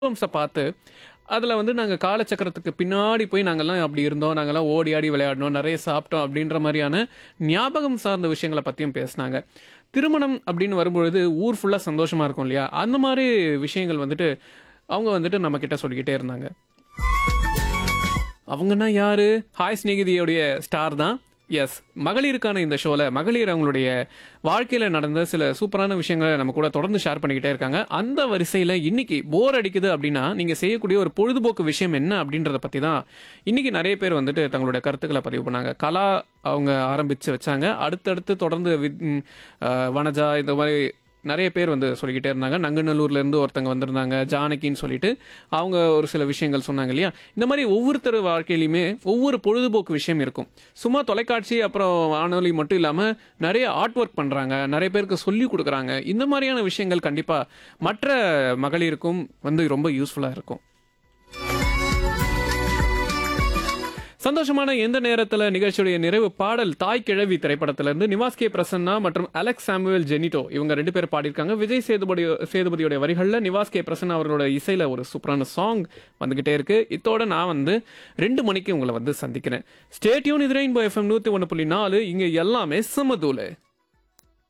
ஃபிலிம்ஸை பார்த்து அதில் வந்து நாங்கள் காலச்சக்கரத்துக்கு பின்னாடி போய் நாங்கள்லாம் அப்படி இருந்தோம் நாங்கள்லாம் ஓடி ஆடி விளையாடினோம் நிறைய சாப்பிட்டோம் அப்படின்ற மாதிரியான ஞாபகம் சார்ந்த விஷயங்களை பற்றியும் பேசினாங்க திருமணம் அப்படின்னு வரும்பொழுது ஊர் ஃபுல்லாக சந்தோஷமாக இருக்கும் இல்லையா அந்த மாதிரி விஷயங்கள் வந்துட்டு அவங்க வந்துட்டு நம்ம கிட்ட சொல்லிக்கிட்டே இருந்தாங்க அவங்கன்னா யாரு ஹாய் ஸ்நேகிதியோடைய ஸ்டார் தான் எஸ் மகளிருக்கான இந்த ஷோவில் மகளிர் அவங்களுடைய வாழ்க்கையில் நடந்த சில சூப்பரான விஷயங்களை நம்ம கூட தொடர்ந்து ஷேர் பண்ணிக்கிட்டே இருக்காங்க அந்த வரிசையில் இன்னைக்கு போர் அடிக்குது அப்படின்னா நீங்கள் செய்யக்கூடிய ஒரு பொழுதுபோக்கு விஷயம் என்ன அப்படின்றத பற்றி தான் இன்னைக்கு நிறைய பேர் வந்துட்டு தங்களுடைய கருத்துக்களை பதிவு பண்ணாங்க கலா அவங்க ஆரம்பித்து வச்சாங்க அடுத்தடுத்து தொடர்ந்து வித்- ம், அஹ், வனஜா இந்த மாதிரி நிறைய பேர் வந்து சொல்லிக்கிட்டே இருந்தாங்க நங்கநல்லூர்லேருந்து ஒருத்தங்க வந்திருந்தாங்க ஜானகின்னு சொல்லிட்டு அவங்க ஒரு சில விஷயங்கள் சொன்னாங்க இல்லையா இந்த மாதிரி ஒவ்வொருத்தர் வாழ்க்கையிலையுமே ஒவ்வொரு பொழுதுபோக்கு விஷயம் இருக்கும் சும்மா தொலைக்காட்சி அப்புறம் வானொலி மட்டும் இல்லாமல் நிறைய ஆர்ட் ஒர்க் பண்ணுறாங்க நிறைய பேருக்கு சொல்லி கொடுக்குறாங்க இந்த மாதிரியான விஷயங்கள் கண்டிப்பாக மற்ற மகளிருக்கும் வந்து ரொம்ப யூஸ்ஃபுல்லாக இருக்கும் சந்தோஷமான எந்த நேரத்தில் நிகழ்ச்சியுடைய நிறைவு பாடல் தாய் கிழவி திரைப்படத்திலிருந்து நிவாஸ் கே பிரசன்னா மற்றும் அலெக்ஸ் சாமுவேல் ஜெனிட்டோ இவங்க ரெண்டு பேர் பாடியிருக்காங்க விஜய் சேதுபதி சேதுபதியோட வரிகளில் நிவாஸ் கே பிரசன்னா அவர்களோட இசையில் ஒரு சூப்பரான சாங் வந்துகிட்டே இருக்கு இத்தோட நான் வந்து ரெண்டு மணிக்கு உங்களை வந்து சந்திக்கிறேன் ஸ்டேட்யூன் இது ரெயின்போ எஃப்எம் நூற்றி ஒன்று புள்ளி நாலு இங்கே எல்லாமே சுமதூலு